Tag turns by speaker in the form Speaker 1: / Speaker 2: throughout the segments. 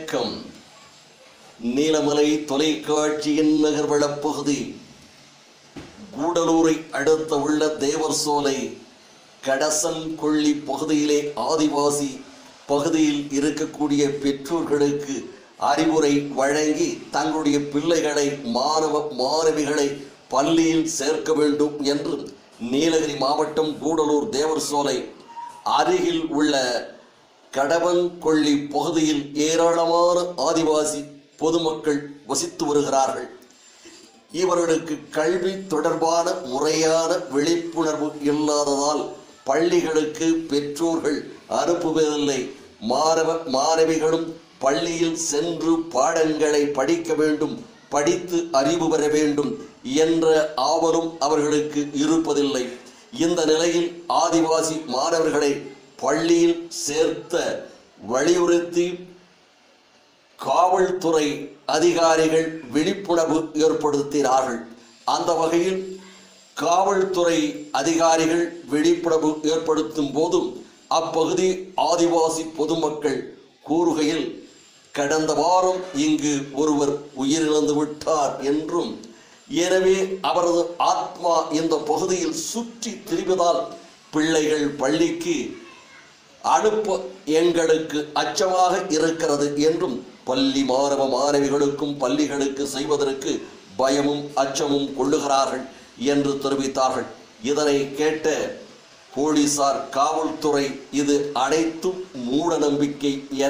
Speaker 1: வணக்கம் நீலமலை தொலைக்காட்சியின் நகர்வளப் பகுதி கூடலூரை அடுத்த உள்ள தேவர் சோலை கடசன் கொள்ளி பகுதியிலே ஆதிவாசி பகுதியில் இருக்கக்கூடிய பெற்றோர்களுக்கு அறிவுரை வழங்கி தங்களுடைய பிள்ளைகளை மாணவ மாணவிகளை பள்ளியில் சேர்க்க வேண்டும் என்று நீலகிரி மாவட்டம் கூடலூர் தேவர் சோலை அருகில் உள்ள கடவன் கொள்ளி பகுதியில் ஏராளமான ஆதிவாசி பொதுமக்கள் வசித்து வருகிறார்கள் இவர்களுக்கு கல்வி தொடர்பான முறையான விழிப்புணர்வு இல்லாததால் பள்ளிகளுக்கு பெற்றோர்கள் அனுப்புவதில்லை மாணவ மாணவிகளும் பள்ளியில் சென்று பாடங்களை படிக்க வேண்டும் படித்து அறிவு பெற வேண்டும் என்ற ஆவலும் அவர்களுக்கு இருப்பதில்லை இந்த நிலையில் ஆதிவாசி மாணவர்களை பள்ளியில் சேர்த்த வலியுறுத்தி காவல்துறை அதிகாரிகள் விழிப்புணர்வு ஏற்படுத்தினார்கள் அந்த வகையில் காவல்துறை அதிகாரிகள் விழிப்புணர்வு ஏற்படுத்தும் போதும் அப்பகுதி ஆதிவாசி பொதுமக்கள் கூறுகையில் கடந்த வாரம் இங்கு ஒருவர் உயிரிழந்து விட்டார் என்றும் எனவே அவரது ஆத்மா இந்த பகுதியில் சுற்றி திரிவதால் பிள்ளைகள் பள்ளிக்கு அனுப்ப எங்களுக்கு அச்சமாக இருக்கிறது என்றும் பள்ளி மாணவ மாணவிகளுக்கும் பள்ளிகளுக்கு செய்வதற்கு பயமும் அச்சமும் கொள்ளுகிறார்கள் என்று தெரிவித்தார்கள் இதனை கேட்ட போலீசார் காவல்துறை இது அனைத்தும் மூட நம்பிக்கை என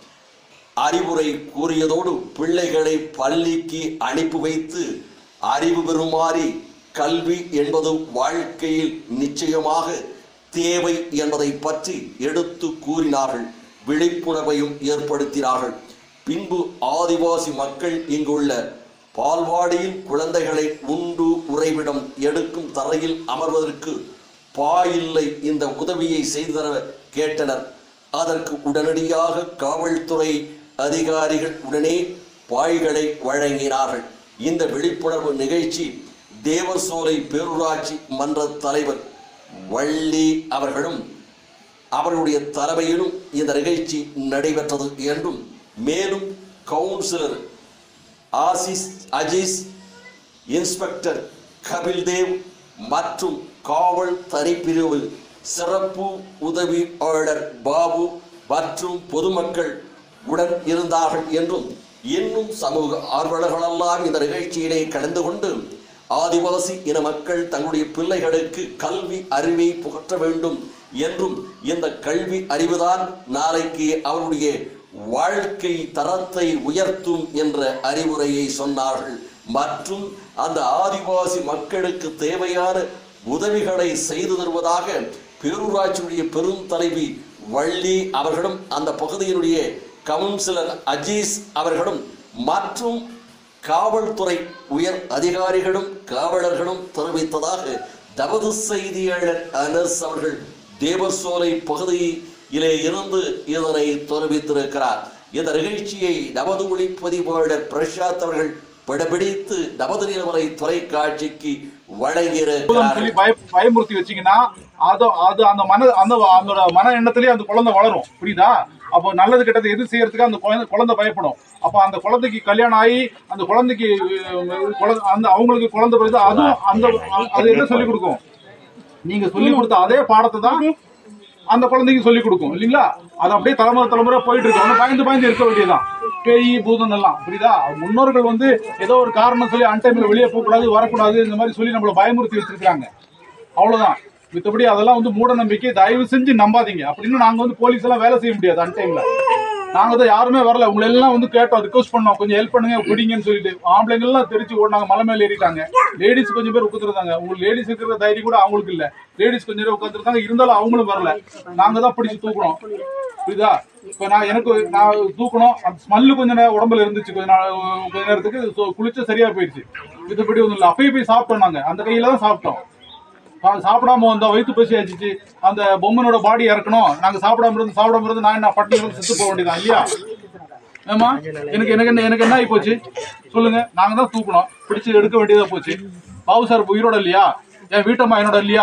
Speaker 1: அறிவுரை கூறியதோடு பிள்ளைகளை பள்ளிக்கு அனுப்பி வைத்து அறிவு பெறுமாறி கல்வி என்பது வாழ்க்கையில் நிச்சயமாக தேவை என்பதை பற்றி எடுத்து கூறினார்கள் விழிப்புணர்வையும் ஏற்படுத்தினார்கள் பின்பு ஆதிவாசி மக்கள் இங்குள்ள பால்வாடியில் குழந்தைகளை உண்டு உறைவிடம் எடுக்கும் தரையில் அமர்வதற்கு பாயில்லை இந்த உதவியை செய்து தர கேட்டனர் அதற்கு உடனடியாக காவல்துறை அதிகாரிகள் உடனே பாய்களை வழங்கினார்கள் இந்த விழிப்புணர்வு நிகழ்ச்சி தேவசோலை பேரூராட்சி மன்ற தலைவர் வள்ளி அவர்களும் அவர்களுடைய தலைமையிலும் இந்த நிகழ்ச்சி நடைபெற்றது என்றும் மேலும் கவுன்சிலர் ஆசிஸ் அஜீஸ் இன்ஸ்பெக்டர் கபில் தேவ் மற்றும் காவல் தனிப்பிரிவு சிறப்பு உதவியாளர் பாபு மற்றும் பொதுமக்கள் உடன் இருந்தார்கள் என்றும் இன்னும் சமூக ஆர்வலர்களெல்லாம் இந்த நிகழ்ச்சியிலே கலந்து கொண்டு ஆதிவாசி இன மக்கள் தங்களுடைய பிள்ளைகளுக்கு கல்வி அறிவை புகற்ற வேண்டும் என்றும் இந்த கல்வி அறிவுதான் நாளைக்கு அவருடைய வாழ்க்கை தரத்தை உயர்த்தும் என்ற அறிவுரையை சொன்னார்கள் மற்றும் அந்த ஆதிவாசி மக்களுக்கு தேவையான உதவிகளை செய்து தருவதாக பேரூராட்சியுடைய பெரும் தலைவி வள்ளி அவர்களும் அந்த பகுதியினுடைய கவுன்சிலர் அஜீஸ் அவர்களும் மற்றும் காவல்துறை உயர் அதிகாரிகளும் காவலர்களும் தெரிவித்ததாக தமது செய்தியாளர் அனஸ் அவர்கள் தேவசோலை பகுதியிலே இருந்து இதனை தெரிவித்திருக்கிறார் இந்த நிகழ்ச்சியை நமது ஒளிப்பதிவாளர் பிரசாத் அவர்கள் படப்பிடித்து நமது நிலவரை தொலைக்காட்சிக்கு
Speaker 2: போதும்னு
Speaker 1: வழங்கியிருக்கிறார்
Speaker 2: சொல்லி பய பயமுறுத்தி வச்சீங்கன்னா அது அது அந்த மன அந்த அந்த மன எண்ணத்திலேயே அந்த குழந்தை வளரும் புரியுதா அப்போ நல்லது கெட்டது எது செய்யறதுக்கு அந்த குழந்தை குழந்தை பயப்படும் அப்போ அந்த குழந்தைக்கு கல்யாணம் ஆகி அந்த குழந்தைக்கு அஹ், குழந்தை அந்த அவங்களுக்கு குழந்தை பிறகு அதுவும் அந்த அது என்ன சொல்லி கொடுக்கும் நீங்க சொல்லி கொடுத்த அதே பாடத்தை தான் அந்த குழந்தைக்கு சொல்லி கொடுக்கும் இல்லைங்களா அது அப்படியே தலைமுறை தலைமுறை போயிட்டு இருக்கு அவனை பயந்து பயந்து இருக்க வேண்டியதுதான் பேய் பூதம் எல்லாம் புரியுதா முன்னோர்கள் வந்து ஏதோ ஒரு காரணம் சொல்லி அன்டைம்ல வெளியே போகக்கூடாது வரக்கூடாது இந்த மாதிரி சொல்லி நம்மள பயமுறுத்தி வச்சிருக்காங்க அவ்வளவுதான் மித்தபடி அதெல்லாம் வந்து மூட நம்பிக்கை தயவு செஞ்சு நம்பாதீங்க அப்படின்னு நாங்க வந்து போலீஸ் எல்லாம் வேலை செய்ய முடியாது அன்டைம்ல நாங்க தான் யாருமே வரல உங்களை எல்லாம் வந்து கேட்டோம் ரிக்வஸ்ட் பண்ணோம் கொஞ்சம் ஹெல்ப் பண்ணுங்க பிடிங்கன்னு சொல்லிட்டு ஆம்பளைங்க எல்லாம் தெரிச்சு ஓடினாங்க மலை மேல ஏறிட்டாங்க லேடிஸ் கொஞ்சம் பேர் உட்காந்துருந்தாங்க உங்களுக்கு லேடிஸ் இருக்கிற தைரியம் கூட அவங்களுக்கு இல்ல லேடிஸ் கொஞ்சம் பேர் உட்காந்துருந்தாங்க இருந்தாலும் அவங்களும் வரல நாங்க தான் பிடிச்சு தூக்குறோம் புரியுதா இப்ப நான் எனக்கு நான் தூக்கணும் அந்த ஸ்மெல்லு கொஞ்ச நேரம் உடம்புல இருந்துச்சு கொஞ்ச நாள் கொஞ்ச நேரத்துக்கு so குளிச்சா சரியா போயிடுச்சு இதுபடி ஒன்றும் இல்லை அப்பயே போய் சாப்பிட்டோம் நாங்க அந்த கையில தான் சாப்பிட்டோம் சா- சாப்பிடாம வந்தோம் வயிற்று பசி ஆச்சு அந்த பொம்மனோட பாடி இறக்கணும் நாங்க சாப்பிடாம இருந்து சாப்பிடாம இருந்து நான் என்ன பட்டினி இருந்து செத்து போக வேண்டியதான் இல்லையா ஏமா எனக்கு எனக்கு என்ன எனக்கு என்ன ஆகி போச்சு சொல்லுங்க நாங்க தான் தூக்கணும் பிடிச்சு எடுக்க வேண்டியதா போச்சு பாபு சார் இப்ப உயிரோட இல்லையா என் வீட்டம்மா என்னோட இல்லையா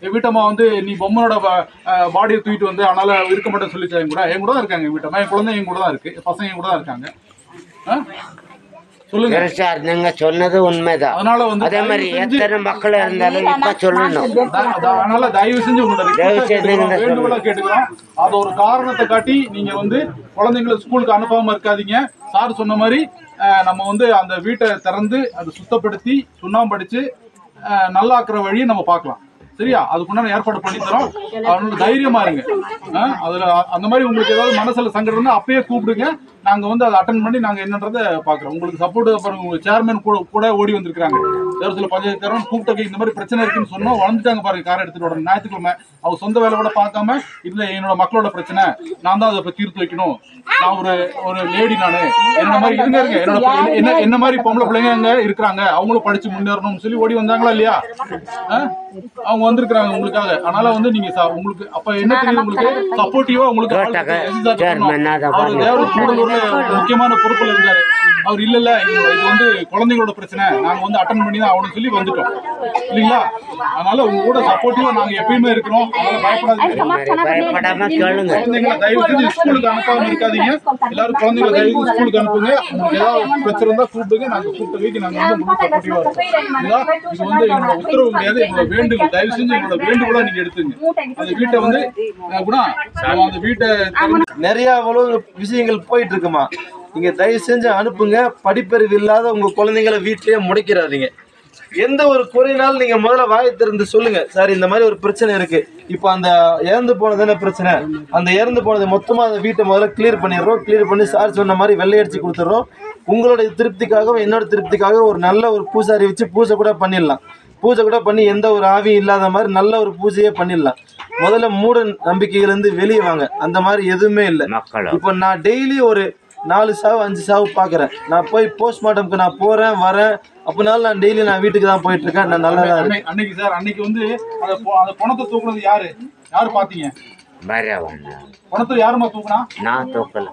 Speaker 2: என் வீட்டம்மா வந்து நீ பொம்மனோட பாடியை தூக்கிட்டு வந்து அதனால இருக்க மாட்டேன்னு சொல்லிச்சா என் கூட என் கூட தான் இருக்காங்க என் வீட்டம்மா என் குழந்தை என் கூட தான் இருக்கு என் பசங்க என் கூட தான் இருக்காங்க ஆ? சொல்லுங்க
Speaker 3: சரி சார் நீங்க சொன்னது உண்மைதான்
Speaker 2: அதனால வந்து
Speaker 3: அதே மாதிரி
Speaker 2: தயவு செஞ்சு-
Speaker 3: எத்தனை மக்கள் இருந்தாலும் இப்ப சொல்லணும்
Speaker 2: த- த- அதனால தயவு செஞ்சு உங்களோட
Speaker 3: தயவு
Speaker 2: request-ஆ
Speaker 3: செய்து
Speaker 2: கேட்டுக்கிறோம்,
Speaker 3: இந்த
Speaker 2: வேண்டுகோளா கேட்டுக்கிறோம் அது ஒரு காரணத்தை காட்டி நீங்க வந்து குழந்தைங்களை ஸ்கூலுக்கு அனுப்பாம இருக்காதீங்க சார் சொன்ன மாதிரி அஹ், நம்ம வந்து அந்த வீட்டை திறந்து அதை சுத்தப்படுத்தி சுண்ணாம்படிச்சு அஹ், நல்லாக்குற வழியை நம்ம பார்க்கலாம் சரியா அதுக்குண்டான ஏற்பாடு பண்ணி தரோம் அதனால தைரியமா இருங்க அஹ், அதுல அ- அந்த மாதிரி உங்களுக்கு ஏதாவது மனசுல சங்கடம் இருந்தா அப்பயே கூப்பிடுங்க நாங்க வந்து அதை அட்டன் பண்ணி நாங்க என்னன்றதை பாக்குறோம் உங்களுக்கு சப்போர்ட் அப்புறம் உங்க சேர்மேன் கூட கூட ஓடி வந்திருக்காங்க தேர்தல பஞ்சாயத்து கூப்பிட்டு இந்த மாதிரி பிரச்சனை இருக்குன்னு சொன்னோம் வளர்ந்துட்டாங்க பாருங்க காரை எடுத்துட்டு உடனே ஞாயிற்றுக்கிழமை அவங்க சொந்த வேலை கூட பார்க்காம இல்ல என்னோட மக்களோட பிரச்சனை நான் தான் அதை இப்ப தீர்த்து வைக்கணும் நான் ஒரு ஒரு லேடி நானு என்ன மாதிரி இருங்க இருங்க என்னோட பி- என்ன என்ன மாதிரி பொம்பளை பிள்ளைங்க அங்க இருக்கிறாங்க அவங்களும் படிச்சு முன்னேறணும்னு சொல்லி ஓடி வந்தாங்களா இல்லையா ஆ? அவங்க வந்திருக்கிறாங்க உங்களுக்காக அதனால வந்து நீங்க ச- உங்களுக்கு அப்ப என்ன தெரியுது உங்களுக்கு சப்போர்ட்டிவா உங்களுக்கு ஆள்
Speaker 3: கேட்டாங்க.
Speaker 2: இருக்கு. எஸ்எஸ்ஆர்
Speaker 3: சேர்மன்
Speaker 2: சொல்லணும்.
Speaker 3: அதை
Speaker 2: அவர்
Speaker 3: பண்ணு.
Speaker 2: தேவர் கூடலூர்ல ஒரு முக்கியமான பொறுப்புல இருந்தாரு அவர் இல்ல இல்ல இது இது வந்து குழந்தைங்களோட பிரச்சனை நாங்க வந்து அட்டன் பண்ணி தான் ஆகணும்னு சொல்லி வந்துட்டோம் இல்லைங்களா அதனால உங்க கூட சப்போர்ட்டிவா நாங்க எப்பயுமே இருக்கிறோம் அதனால பயப்படாதீங்க
Speaker 3: பயப்படாம கேளுங்க
Speaker 2: குழந்தைங்களை தயவு செஞ்சு ஸ்கூலுக்கு அனுப்பாம இருக்காதீங்க எல்லாரும் குழந்தைங்களை தயவு செஞ்சு ஸ்கூலுக்கு அனுப்புங்க உங்களுக்கு ஏதாவது பிரச்சனை இருந்தா கூப்பிடுங்க நாங்க கூப்பிட்ட வைக்க நாங்க வந்து முழு சப்போர்ட்டிவா இருக்கோம் இல்லையா? இது வந்து எங்களோட உத்தரவு கிடையாது எங்களோட வேண்டுகோள் தயவு செஞ்சு எங்களோட வேண்டுகோளா நீங்க எடுத்துங்க அந்த வீட்டை வந்து அஹ் குணா நம்ம அந்த வீட்டை திறந்து
Speaker 4: நிறைய அவ்வளவு விஷயங்கள் போயிட்டு இருக்குமா நீங்க தயவு செஞ்சு அனுப்புங்க படிப்பறிவு இல்லாத உங்க குழந்தைங்களை வீட்லயே முடைக்கிறாதீங்க எந்த ஒரு குறைனாலும் நீங்க முதல்ல வாயை திறந்து சொல்லுங்க சார் இந்த மாதிரி ஒரு பிரச்சனை இருக்கு இப்போ அந்த இறந்து போனது என்ன பிரச்சனை அந்த இறந்து போனது மொத்தமா அந்த வீட்டை முதல்ல கிளியர் பண்ணிடுறோம் கிளியர் பண்ணி சார் சொன்ன மாதிரி வெள்ளையடிச்சு கொடுத்துட்றோம் உங்களுடைய திருப்திக்காகவும் என்னோட திருப்திக்காக ஒரு நல்ல ஒரு பூசாரி வச்சு பூஜை கூட பண்ணிடலாம் பூஜை கூட பண்ணி எந்த ஒரு ஆவியும் இல்லாத மாதிரி நல்ல ஒரு பூஜையே பண்ணிடலாம் முதல்ல மூட நம்பிக்கையிலேருந்து வெளியே வாங்க அந்த மாதிரி எதுவுமே இல்லை
Speaker 3: மக்களும்
Speaker 4: இப்போ நான் டெய்லி ஒரு நாலு சாவு அஞ்சு சாவு பார்க்குறேன் நான் போய் போஸ்ட்மார்ட்டம்க்கு நான் போகிறேன் வரேன் அப்படினாலும் நான் டெய்லி நான் வீட்டுக்கு தான் போயிட்டு இருக்கேன் நான் நல்லா தான் இருக்கேன்
Speaker 2: அன்னை- அன்னைக்கு சார் அன்னைக்கு வந்து அந்த பொ- அந்த பணத்தை தூக்குனது யாரு யாரு பாத்தீங்க
Speaker 3: வரவன்
Speaker 2: பணத்தை யாருமா தூக்குனா
Speaker 3: நான் தூக்கல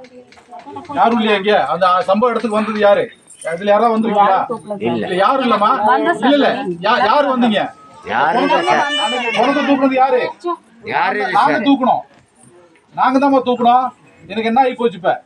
Speaker 2: யாரும் இல்லையா இங்க அந்த சம்பவ இடத்துக்கு வந்தது யாரு இதுல யாராவது வந்திருக்கீங்களா
Speaker 3: இல்ல.
Speaker 2: இல்ல யாரும் இல்லம்மா இல்ல இல்ல யா- யாரு வந்தீங்க
Speaker 3: யாரும் இல்ல சார்
Speaker 2: அன்னைக்கு பணத்தை தூக்குனது யாரு
Speaker 3: யாரும் இல்ல
Speaker 2: நாங்க
Speaker 3: சார்
Speaker 2: தூக்கணும் நாங்க தான் தூக்கணும் எனக்கு என்ன ஆகி போச்சு இப்ப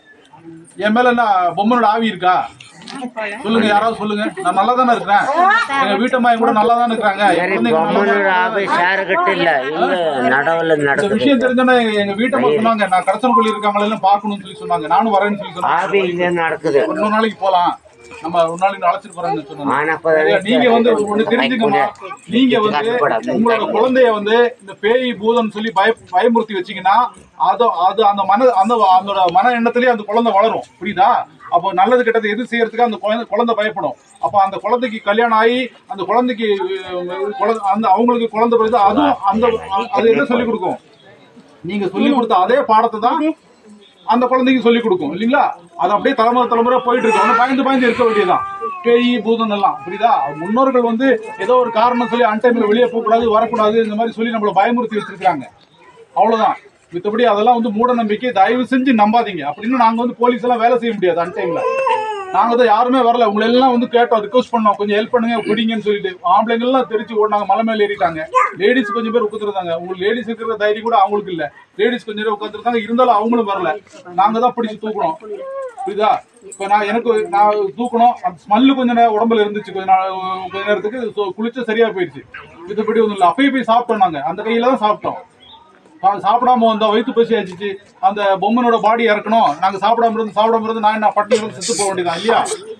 Speaker 2: என் மேல என்ன பொம்மனோட ஆவி இருக்கா சொல்லுங்க யாராவது சொல்லுங்க நான் நல்லா தானே இருக்கிறேன் எங்க வீட்டம்மா என் கூட நல்லா தானே இருக்கிறாங்க என்
Speaker 3: சரி
Speaker 2: குழந்தைங்க நல்லா
Speaker 3: பொம்மனோட
Speaker 2: தானே
Speaker 3: ஆபை
Speaker 2: இருக்காங்க.
Speaker 3: சாருக்கிட்ட இல்ல இங்க நடுவுல
Speaker 2: இந்த
Speaker 3: நடக்குது
Speaker 2: விஷயம் தெரிஞ்சோன்னா எங்க- எங்க வீட்டம்மா சொன்னாங்க நான் கடத்தல் இருக்காங்களா எல்லாம் பார்க்கணும்னு சொல்லி சொன்னாங்க நானும் வரேன்னு சொல்லி
Speaker 3: ஆபி
Speaker 2: சொன்னாங்க
Speaker 3: இங்க நடக்குது
Speaker 2: இன்னொரு நாளைக்கு போலாம் நம்ம ஒரு நாளைக்கு அழைச்சிட்டு போறேன்னு சொன்னாங்க
Speaker 3: ஆனப்பதான்
Speaker 2: சரியா? நீங்க வந்து ஒண்ணு தெரிஞ்சுக்கமா நீங்க வந்து உங்களோட குழந்தைய வந்து இந்த பேய் பூதம் சொல்லி பய பயமுறுத்தி வச்சீங்கன்னா அது அது அந்த மன அந்த அந்த மன எண்ணத்திலேயே அந்த குழந்தை வளரும் புரியுதா அப்போ நல்லது கெட்டது எது செய்யறதுக்கு அந்த குழந்தை குழந்தை பயப்படும் அப்போ அந்த குழந்தைக்கு கல்யாணம் ஆகி அந்த குழந்தைக்கு அஹ், குழந்தை அந்த அவங்களுக்கு குழந்தை பிறகு அதுவும் அந்த அது என்ன சொல்லி கொடுக்கும் நீங்க சொல்லி கொடுத்த அதே பாடத்தை தான் அந்த குழந்தைக்கு சொல்லி கொடுக்கும் இல்லைங்களா அது அப்படியே தலைமுறை தலைமுறை போயிட்டு இருக்கு அவனை பயந்து பயந்து இருக்க வேண்டியதுதான் பேய் பூதம் எல்லாம் புரியுதா முன்னோர்கள் வந்து ஏதோ ஒரு காரணம் சொல்லி அன்டைம்ல வெளியே போகக்கூடாது வரக்கூடாது இந்த மாதிரி சொல்லி நம்மளை பயமுறுத்தி வச்சிருக்காங்க அவ்வளவுதான் மித்தபடி அதெல்லாம் வந்து மூட நம்பிக்கை தயவு செஞ்சு நம்பாதீங்க அப்படின்னு நாங்க வந்து போலீஸ் எல்லாம் வேலை செய்ய முடியாது அன்டைம்ல நாங்க தான் யாருமே வரல உங்களை எல்லாம் வந்து கேட்டோம் ரிக்வஸ்ட் பண்ணோம் கொஞ்சம் ஹெல்ப் பண்ணுங்க பிடிங்கன்னு சொல்லிட்டு ஆம்பளைங்க எல்லாம் தெரிச்சு ஓடினாங்க மலை மேல ஏறிட்டாங்க லேடிஸ் கொஞ்சம் பேர் உட்காந்துருந்தாங்க உங்களுக்கு லேடிஸ் இருக்கிற தைரியம் கூட அவங்களுக்கு இல்ல லேடிஸ் கொஞ்சம் பேர் உட்காந்துருந்தாங்க இருந்தாலும் அவங்களும் வரல நாங்க தான் பிடிச்சு தூக்குறோம் புரியுதா இப்ப நான் எனக்கு நான் தூக்கணும் அந்த ஸ்மெல்லு கொஞ்ச நேரம் உடம்புல இருந்துச்சு கொஞ்ச நாள் கொஞ்ச நேரத்துக்கு so குளிச்சு சரியா போயிடுச்சு மித்தபடி ஒன்றும் இல்லை அப்பயே போய் சாப்பிட்டோம் நாங்க அந்த கையில தான் சாப்பிட்டோம் சா- சாப்பிடாம வந்தோம் வயிற்று பசி ஆச்சு அந்த பொம்மனோட பாடி இறக்கணும் நாங்க சாப்பிடாம இருந்து சாப்பிடாம இருந்து நான் என்ன பட்டி இருந்து செத்து போக வேண்டியதான் இல்லையா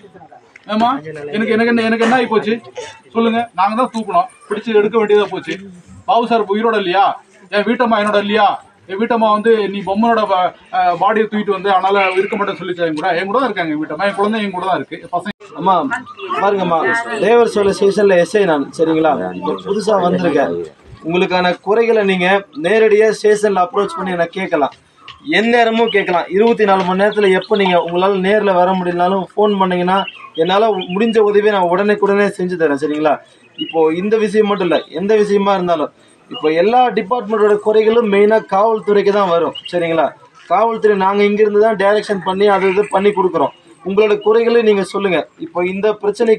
Speaker 2: ஏமா எனக்கு எனக்கு என்ன எனக்கு என்ன ஆகி போச்சு சொல்லுங்க நாங்க தான் தூக்கணும் பிடிச்சு எடுக்க வேண்டியதா போச்சு பாபு சார் இப்ப உயிரோட இல்லையா என் வீட்டம்மா என்னோட இல்லையா என் வீட்டம்மா வந்து நீ பொம்மனோட பாடியை தூக்கிட்டு வந்து அதனால இருக்க மாட்டேன்னு சொல்லிச்சா என் கூட என் கூட தான் இருக்காங்க என் வீட்டம்மா என் குழந்தை என் கூட தான் இருக்கு பசங்க
Speaker 4: அம்மா பாருங்கம்மா தேவர் சோழ ஸ்டேஷன்ல எஸ்ஐ நான் சரிங்களா இப்போ புதுசா வந்திருக்கேன் உங்களுக்கான குறைகளை நீங்க நேரடியா ஸ்டேஷன்ல அப்ரோச் பண்ணி எனக்கு கேட்கலாம் எந்நேரமும் கேட்கலாம் இருபத்தி நாலு மணி நேரத்துல எப்போ நீங்க உங்களால நேர்ல வர முடியலனாலும் ஃபோன் பண்ணீங்கன்னா என்னால முடிஞ்ச உதவியை நான் உடனே செஞ்சு தரேன் சரிங்களா இப்போ இந்த விஷயம் மட்டும் இல்ல எந்த விஷயமா இருந்தாலும் இப்போ எல்லா டிபார்ட்மெண்ட்டோட குறைகளும் மெயினா காவல்துறைக்கு தான் வரும் சரிங்களா காவல்துறை நாங்க இங்க இருந்து தான் டைரக்ஷன் பண்ணி அது இது பண்ணி கொடுக்குறோம் உங்களோட குறைகளை நீங்க சொல்லுங்க இப்போ இந்த பிரச்சனைக்கு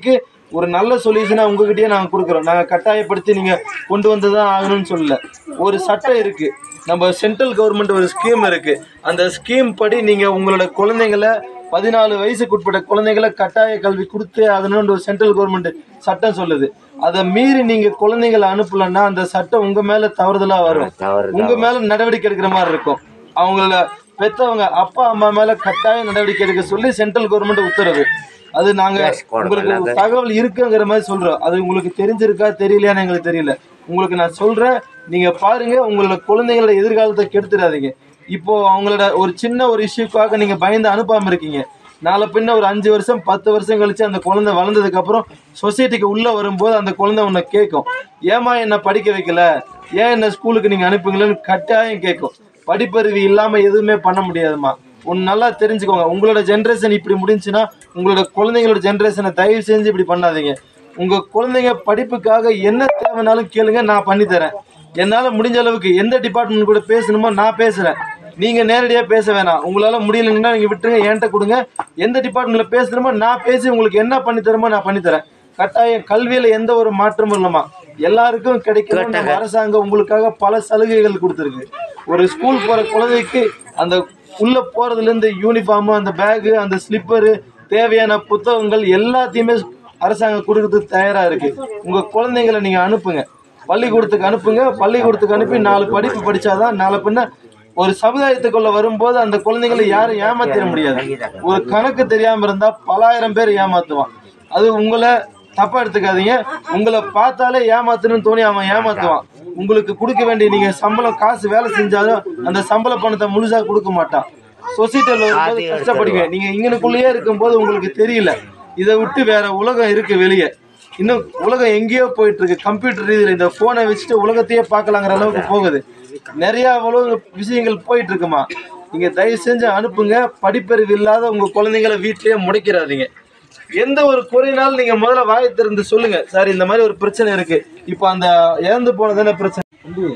Speaker 4: ஒரு நல்ல சொல்யூஷனை உங்ககிட்டயே நாங்கள் கொடுக்குறோம் நாங்கள் கட்டாயப்படுத்தி நீங்கள் கொண்டு வந்து தான் ஆகணும்னு சொல்லல ஒரு சட்டம் இருக்குது நம்ம சென்ட்ரல் கவர்மெண்ட் ஒரு ஸ்கீம் இருக்குது அந்த ஸ்கீம் படி நீங்கள் உங்களோட குழந்தைங்களை பதினாலு வயசுக்குட்பட்ட குழந்தைகளை கட்டாய கல்வி கொடுத்தே ஆகணும்னு ஒரு சென்ட்ரல் கவர்மெண்ட் சட்டம் சொல்லுது அதை மீறி நீங்கள் குழந்தைங்களை அனுப்பலன்னா அந்த சட்டம் உங்கள் மேலே தவறுதலாக வரும்
Speaker 3: தவறுதான்.
Speaker 4: உங்க மேல நடவடிக்கை எடுக்கிற மாதிரி இருக்கும் அவங்கள பெத்தவங்க அப்பா அம்மா மேல கட்டாய நடவடிக்கை எடுக்க சொல்லி சென்ட்ரல் கவர்மெண்ட் உத்தரவு அது நாங்க
Speaker 3: Yes, போட
Speaker 4: உங்களுக்கு
Speaker 3: வேண்டாம்.
Speaker 4: ஒரு தகவல் இருக்குங்கிற மாதிரி சொல்றோம் அது உங்களுக்கு தெரிஞ்சிருக்கா தெரியலையான்னு எங்களுக்கு தெரியல உங்களுக்கு நான் சொல்றேன் நீங்க பாருங்க உங்களோட குழந்தைங்களோட எதிர்காலத்தை கெடுத்துடாதீங்க இப்போ அவங்களோட ஒரு சின்ன ஒரு இஷ்யூக்காக நீங்க பயந்து அனுப்பாம இருக்கீங்க நாளை பின்ன ஒரு அஞ்சு வருஷம் பத்து வருஷம் கழிச்சு அந்த குழந்தை வளர்ந்ததுக்கு அப்புறம் சொசைட்டிக்கு உள்ள வரும்போது அந்த குழந்தை உன்னை கேட்கும் ஏமா என்ன படிக்க வைக்கல ஏன் என்ன ஸ்கூலுக்கு நீங்க அனுப்புங்களேன்னு கட்டாயம் கேட்கும் படிப்பறிவு இல்லாம எதுவுமே பண்ண முடியாதுமா ஒன்று நல்லா தெரிஞ்சுக்கோங்க உங்களோட ஜென்ரேஷன் இப்படி முடிஞ்சுன்னா உங்களோட குழந்தைங்களோட ஜென்ரேஷனை தயவு செஞ்சு இப்படி பண்ணாதீங்க உங்க குழந்தைங்க படிப்புக்காக என்ன தேவைனாலும் கேளுங்க நான் பண்ணி தரேன் என்னால முடிஞ்ச அளவுக்கு எந்த டிபார்ட்மெண்ட் கூட பேசணுமோ நான் பேசுறேன் நீங்க நேரடியா பேச வேணாம் உங்களால முடியலன்னா நீங்க விட்டுருங்க என்கிட்ட கொடுங்க எந்த டிபார்ட்மெண்ட்ல பேசணுமோ நான் பேசி உங்களுக்கு என்ன பண்ணி தரமோ நான் பண்ணி தரேன் கட்டாயம் கல்வியில எந்த ஒரு மாற்றமும் இல்லமா எல்லாருக்கும் கிடைக்கணும் நம்ம அரசாங்கம் உங்களுக்காக பல சலுகைகள் கொடுத்துருக்கு ஒரு ஸ்கூல் போற குழந்தைக்கு அந்த உள்ள போறதுல இருந்து யூனிஃபார்ம் அந்த பேகு அந்த ஸ்லிப்பரு தேவையான புத்தகங்கள் எல்லாத்தையுமே அரசாங்கம் கொடுக்கறதுக்கு தயாரா இருக்கு உங்க குழந்தைங்களை நீங்க அனுப்புங்க பள்ளிக்கூடத்துக்கு அனுப்புங்க பள்ளிக்கூடத்துக்கு அனுப்பி நாலு படிப்பு படிச்சாதான் நாளை பின்ன ஒரு சமுதாயத்துக்குள்ள வரும்போது அந்த குழந்தைங்களை யாரும் ஏமாத்திட முடியாது ஒரு கணக்கு தெரியாம இருந்தா பலாயிரம் பேர் ஏமாத்துவான் அது உங்களை தப்பா எடுத்துக்காதீங்க உங்களை பார்த்தாலே ஏமாத்தணும்னு தோணி அவன் ஏமாத்துவான் உங்களுக்கு கொடுக்க வேண்டிய நீங்க சம்பளம் காசு வேலை செஞ்சாலும் அந்த சம்பள பணத்தை முழுசா கொடுக்க மாட்டான் சொசைட்டியில் வரும்போது கஷ்டப்படுங்க நீங்க இங்கனுக்குள்ளேயே இருக்கும்போது உங்களுக்கு தெரியல இதை விட்டு வேற உலகம் இருக்கு வெளியே இன்னும் உலகம் எங்கேயோ போயிட்டு இருக்கு கம்ப்யூட்டர் ரீதியில் இந்த போனை வச்சுட்டு உலகத்தையே பார்க்கலாங்கிற அளவுக்கு போகுது நிறைய உலக விஷயங்கள் போயிட்டு இருக்குமா நீங்க தயவு செஞ்சு அனுப்புங்க படிப்பறிவு இல்லாத உங்க குழந்தைங்களை வீட்டிலேயே முடைக்கிறாதீங்க எந்த ஒரு குறைனாலும் நீங்க முதல்ல வாயை திறந்து சொல்லுங்க சார் இந்த மாதிரி ஒரு பிரச்சனை இருக்கு இப்போ அந்த இறந்து போனதான பிரச்சனை வந்து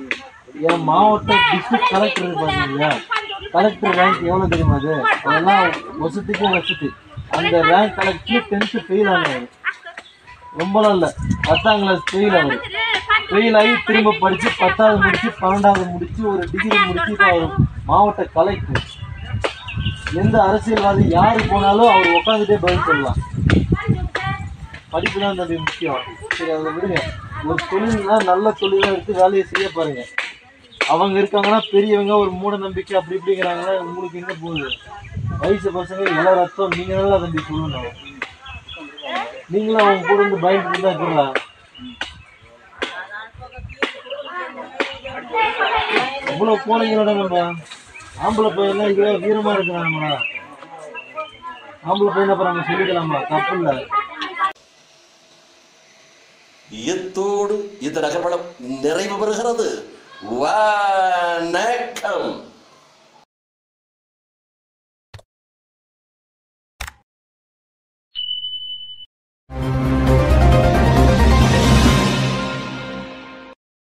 Speaker 4: என் மாவட்ட டிஸ்ட்ரிக்ட் கலெக்டர் இருப்பாங்க இல்லையா கலெக்டர் ரேங்க் எவ்வளோ தெரியுமா அது அதெல்லாம் வருஷத்துக்கு வருஷத்து அந்த ரேங்க் கலெக்டர் டென்த்து ஃபெயில் ஆனவர் ரொம்பலாம் இல்லை பத்தாம் கிளாஸ் ஃபெயில் ஆகுது ஃபெயில் ஆகி திரும்ப படித்து பத்தாவது முடிச்சு பன்னெண்டாவது முடிச்சு ஒரு டிகிரி முடிச்சு இப்போ அவர் மாவட்ட கலெக்டர் எந்த அரசியல்வாதி யாரு போனாலும் அவர் உட்காந்துட்டே பதில் சொல்லலாம் படிப்பு தான் தம்பி முக்கியம் சரி அதை விடுங்க ஒரு தொழில்னா நல்ல தொழிலாக எடுத்து வேலையை செய்ய பாருங்க அவங்க இருக்காங்கன்னா பெரியவங்க ஒரு மூட நம்பிக்கை அப்படி இப்படிங்கிறாங்கன்னா உங்களுக்கு எங்க போகுது வயசு பசங்க எல்லா ரத்தம் நீங்க நல்லா தம்பி சொல்லணும் நீங்களும் அவங்க கூட இருந்து பயந்துட்டு தான் இருக்கலாம் இவ்வளோ போனீங்களோட நம்ம ஆம்பளை பையன்லாம் இதுவே வீரமா இருக்கிறாங்களா ஆம்பளை பையன் அப்புறம் நம்ம சொல்லிக்கலாமா தப்பு இல்லை
Speaker 1: இத்தோடு இந்த நகர்வளம் நிறைவு பெறுகிறது வணக்கம்